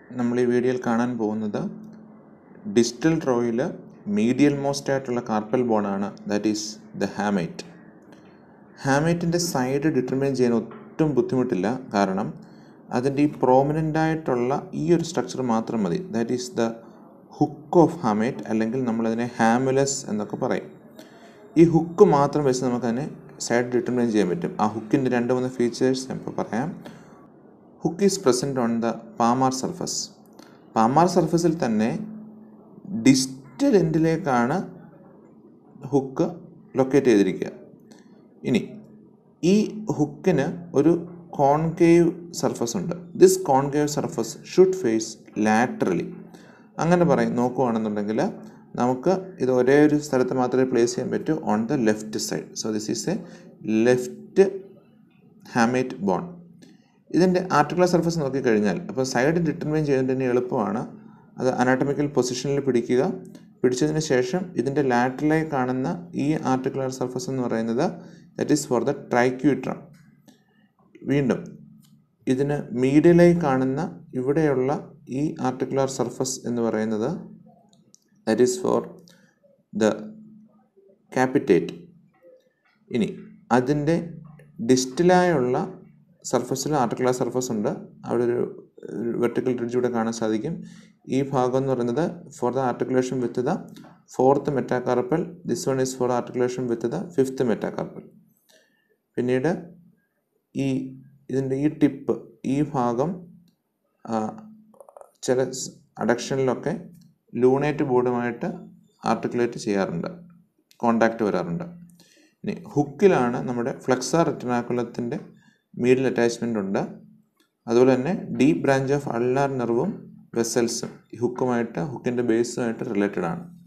നമ്മൾ ഈ വീഡിയോയിൽ കാണാൻ പോകുന്നത് ഡിജിറ്റൽ ഡ്രോയിൽ മീഡിയൽ മോസ്റ്റ് ആയിട്ടുള്ള കാർപ്പൽ ബോണാണ് ദാറ്റ് ഈസ് ദ ഹാമൈറ്റ് ഹാമൈറ്റിൻ്റെ സൈഡ് ഡിറ്റർമൈൻ ചെയ്യാൻ ഒട്ടും ബുദ്ധിമുട്ടില്ല കാരണം അതിൻ്റെ ഈ പ്രോമിനൻ്റ് ആയിട്ടുള്ള ഈ ഒരു സ്ട്രക്ചർ മാത്രം മതി that is the hook of hamate അല്ലെങ്കിൽ നമ്മളതിനെ ഹാമുലസ് എന്നൊക്കെ പറയും ഈ ഹുക്ക് മാത്രം വെച്ച് നമുക്കതിനെ സൈഡ് ഡിറ്റർമൈൻ ചെയ്യാൻ പറ്റും ആ ഹുക്കിൻ്റെ രണ്ട് മൂന്ന് ഫീച്ചേഴ്സ് ഞാൻ ഇപ്പോൾ പറയാം hook is present on the palmar surface palmar സർഫസിൽ തന്നെ ഡിസ്റ്റൽ എൻഡിലേക്കാണ് ഹുക്ക് ലൊക്കേറ്റ് ചെയ്തിരിക്കുക ഇനി ഈ ഹുക്കിന് ഒരു കോൺകേവ് സർഫസ് ഉണ്ട് this concave surface should face laterally അങ്ങനെ പറയും നോക്കുകയാണെന്നുണ്ടെങ്കിൽ നമുക്ക് ഇത് ഒരേ ഒരു സ്ഥലത്ത് മാത്രമേ പ്ലേസ് ചെയ്യാൻ പറ്റൂ on the left side so this is a left hamate bone ഇതിൻ്റെ ആർട്ടിക്കുലർ സർഫസ് നോക്കിക്കഴിഞ്ഞാൽ അപ്പോൾ സൈഡ് ഡിറ്റർമൈൻ ചെയ്യുന്നതിന് എളുപ്പമാണ് അത് അനാട്ടമിക്കൽ പൊസിഷനിൽ പിടിക്കുക പിടിച്ചതിന് ശേഷം ഇതിൻ്റെ ലാറ്ററലായി കാണുന്ന ഈ ആർട്ടിക്കുലർ സർഫസ് എന്ന് പറയുന്നത് that is for the triquetrum വീണ്ടും ഇതിന് മീഡിയലായി കാണുന്ന ഇവിടെയുള്ള ഈ ആർട്ടിക്കുലർ സർഫസ് എന്ന് പറയുന്നത് that is for the capitate ഇനി അതിൻ്റെ ഡിസ്റ്റിലായുള്ള സർഫസിൽ ആർട്ടിക്കുലർ സർഫസ് ഉണ്ട് അവിടെ ഒരു വെർട്ടിക്കൽ റിഡ്ജ് ഇവിടെ കാണാൻ സാധിക്കും ഈ ഭാഗം എന്ന് പറയുന്നത് for the articulation with the fourth metacarpal this one is for articulation with the fifth metacarpal പിന്നീട് ഈ ഇതിൻ്റെ ഈ ടിപ്പ് ഈ ഭാഗം ചില അഡക്ഷനിലൊക്കെ ലൂണേറ്റ് ബോർഡുമായിട്ട് ആർട്ടിക്കുലേറ്റ് ചെയ്യാറുണ്ട് കോണ്ടാക്റ്റ് വരാറുണ്ട് ഇനി ഹുക്കിലാണ് നമ്മുടെ ഫ്ലെക്സാർ റെറ്റിനാക്കുലത്തിൻ്റെ മീഡിയൽ അറ്റാച്ച്മെൻ്റ് ഉണ്ട് അതുപോലെ തന്നെ ഡീപ്പ് ബ്രാഞ്ച് ഓഫ് അൾനാർ നെർവും വെസൽസും ഹുക്കുമായിട്ട് ഹുക്കിൻ്റെ ബേസുമായിട്ട് റിലേറ്റഡ് ആണ്